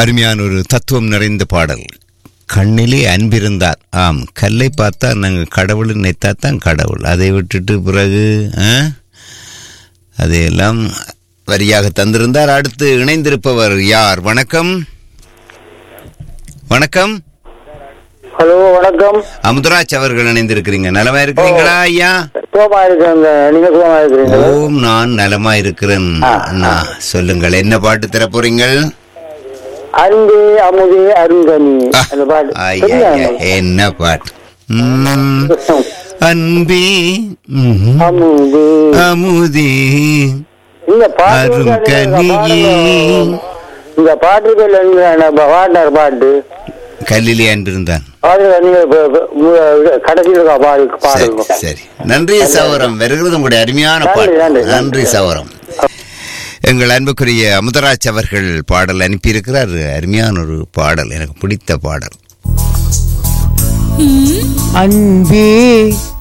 அருமையான ஒரு தத்துவம் நிறைந்த பாடல் கண்ணிலே அன்பிருந்தார் ஆம் கல்லை பார்த்தா நாங்கள் கடவுள் நினைத்தா தான் கடவுள் அதை விட்டுட்டு பிறகு ஆ? அதையெல்லாம் வரியாக தந்திருந்தார் அடுத்து இணைந்திருப்பவர் யார் வணக்கம் வணக்கம் ஹலோ வணக்கம் அமுதராஜ் அவர்கள் இணைந்திருக்கிறீங்க நலமா இருக்கிறீங்களா ஐயா சுகமா இருக்கிறேங்க நீங்க சுகமா இருக்கிறீங்க ஓம் நான் நலமா இருக்கிறேன் அண்ணா சொல்லுங்கள் என்ன பாட்டு தர போறீங்கள் அன்பே அமுதே அருங்கனி அந்த பாட்டு ஐயா, சரியா? ஐயா, என்ன பாட்டு ம், அன்பே ம், அமுதே அமுதே இந்த பாட்டு அருங்கனியே இந்த பாட்டுக்கு இல்ல பாட்டார் பாட்டு கல்லிலே அன்பிருந்தான் பாட்டு நீங்க இப்ப- இப்ப மு- கடைசியில் இருக்கா பாடு சரி பாடுங்க சரி நன்றி சவரம் வருகிறது உங்களுடைய அருமையான நன்றி, பாட்டு நன்றி, நன்றி. நன்றி சவரம் எங்கள் அன்புக்குரிய அமுதராஜ் அவர்கள் பாடல் அனுப்பியிருக்கிறார் அருமையான ஒரு பாடல் எனக்கு பிடித்த பாடல் அன்பே